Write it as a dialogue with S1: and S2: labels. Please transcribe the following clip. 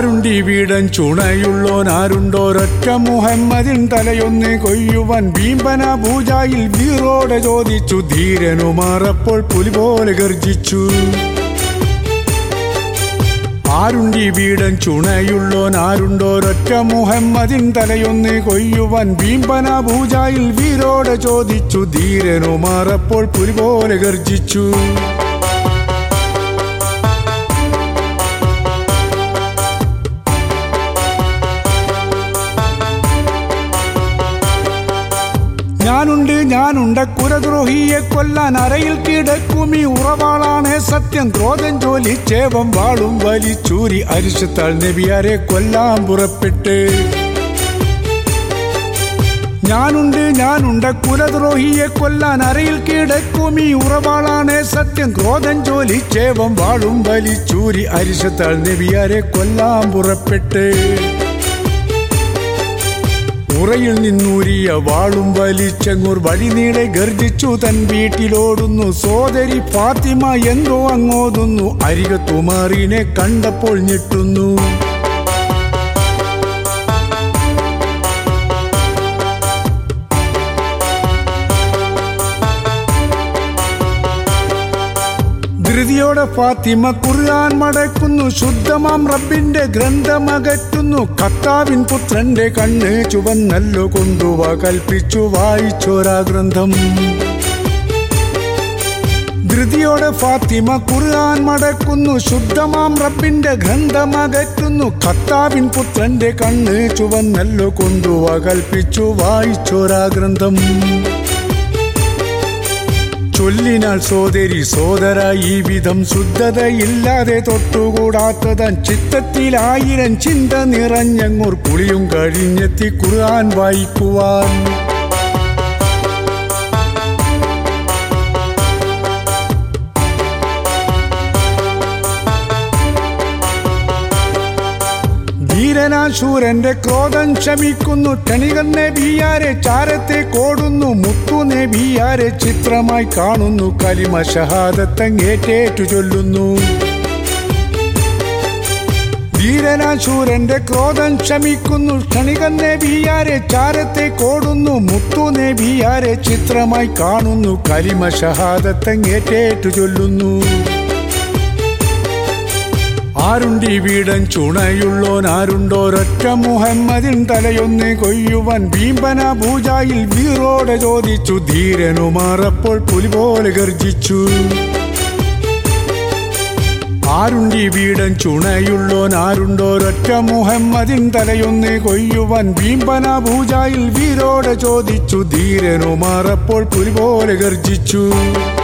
S1: ആരുണ്ടി വീടൻ ചുണയുള്ളോൻ ആരുണ്ടോരൊറ്റ മുഹമ്മദിൻ തലയൊന്ന് കൊയ്യുവാൻ ഭീമ്പന പൂജായിൽ വീറോടെ ചോദിച്ചു ധീരനുമാറപ്പോൾ പുലി പോലെ ഗർജിച്ചു ആരുണ്ടി വീടൻ ചുണയുള്ളോൻ ആരുണ്ടോരൊറ്റ മുഹമ്മദിൻ തലയൊന്ന് കൊയ്യുവാൻ ഭീമ്പന പൂജായിൽ വീരോടെ ചോദിച്ചു ധീരനുമാറപ്പോൾ പുലി പോലെ ഗർജിച്ചു ഞാനുണ്ട് ഞാനുണ്ട് കുരദ്രോഹിയെ കൊല്ലാൻ അരയിൽ കിടക്കും ഈ ഉറവാളാണ് സത്യം ക്രോധം ജോലി ചേവം വാളും വലിച്ചൂരി അരിശത്താൾ നബിയാരെ കൊല്ലാൻ പുറപ്പെട്ട് ഞാനുണ്ട് ഞാനുണ്ട് കുലദ്രോഹിയെ കൊല്ലാൻ അരയിൽ കിടക്കും ഈ ഉറവാളാണ് സത്യം ക്രോധം ജോലി ചേവം വാളും വലിച്ചൂരി അരിശത്താൾ നബിയാരെ കൊല്ലാൻ പുറപ്പെട്ട് ഉറയിൽ നിന്നൂരിയ വാളും വലിച്ചങ്ങൂർ വഴിനീളെ ഗർജിച്ചു തൻ വീട്ടിലോടുന്നു സോദരി ഫാത്തിമ എന്തോ അങ്ങോതുന്നു അരികത്തുമാറിനെ കണ്ടപ്പോൾ ഞെട്ടുന്നു ധൃതിയോടെ ഫാത്തിമ ഖുർആൻ മടക്കുന്നു ശുദ്ധമാം റബ്ബിന്റെ ഗ്രന്ഥമകറ്റുന്നു കർത്താവിൻ പുത്രന്റെ കണ്ണ് ചുവന്നല്ലോ കൊണ്ടുവാ കൽപ്പിച്ചു വായിച്ചോരാ ഗ്രന്ഥം ധൃതിയോടെ ഫാത്തിമ ഖുർആൻ മടക്കുന്നു ശുദ്ധമാം റബ്ബിന്റെ ഗ്രന്ഥമകറ്റുന്നു കർത്താവിൻ പുത്രന്റെ കണ്ണ് ചുവന്നല്ലോ കൊണ്ടുവാ കൽപ്പിച്ചു വായിച്ചോരാ ഗ്രന്ഥം ചൊല്ലിനാൽ സോദരി സോദര ഈ വിധം ശുദ്ധതയില്ലാതെ തൊട്ടുകൂടാത്തതൻ ചിത്തത്തിലായിരം ചിന്ത നിറഞ്ഞങ്ങൂർ കുളിയും കഴിഞ്ഞെത്തി ഖുർആൻ വായിക്കുവാൻ ധീരനാശൂരന്റെ ക്രോധം ശമിക്കുന്നു ക്ഷണികൻ നബിയാരെ ചാരത്തെ കോടുന്നു മുത്തു നബിയാരെ ചിത്രമായി കാണുന്നു കലിമ ഷഹാദത്തങ്ങേറ്റേറ്റു ചൊല്ലുന്നു ധീരനാശൂരന്റെ ക്രോധം ശമിക്കുന്നു ക്ഷണികൻ നബിയാരെ ചാരത്തെ കോടുന്നു മുത്തു നബിയാരെ ചിത്രമായി കാണുന്നു കലിമ ഷഹാദത്തങ്ങേറ്റേറ്റു ചൊല്ലുന്നു ആരുണ്ടി വീടൻ ചുണയുള്ളോൻ ആരുണ്ടോരൊറ്റ മുഹമ്മദിൻ തലയൊന്ന് കൊയ്യുവാൻ ഭീമ്പന പൂജായിൽ വീറോടെ ചോദിച്ചു ധീരനുമാറപ്പോൾ പുലി പോലെ ഗർജിച്ചു ആരുണ്ടി വീടൻ ചുണയുള്ളോൻ ആരുണ്ടോരൊറ്റ മുഹമ്മദിൻ തലയൊന്ന് കൊയ്യുവാൻ ഭീമ്പന പൂജായിൽ വീരോടെ ചോദിച്ചു ധീരനുമാറപ്പോൾ പുലി പോലെ ഗർജിച്ചു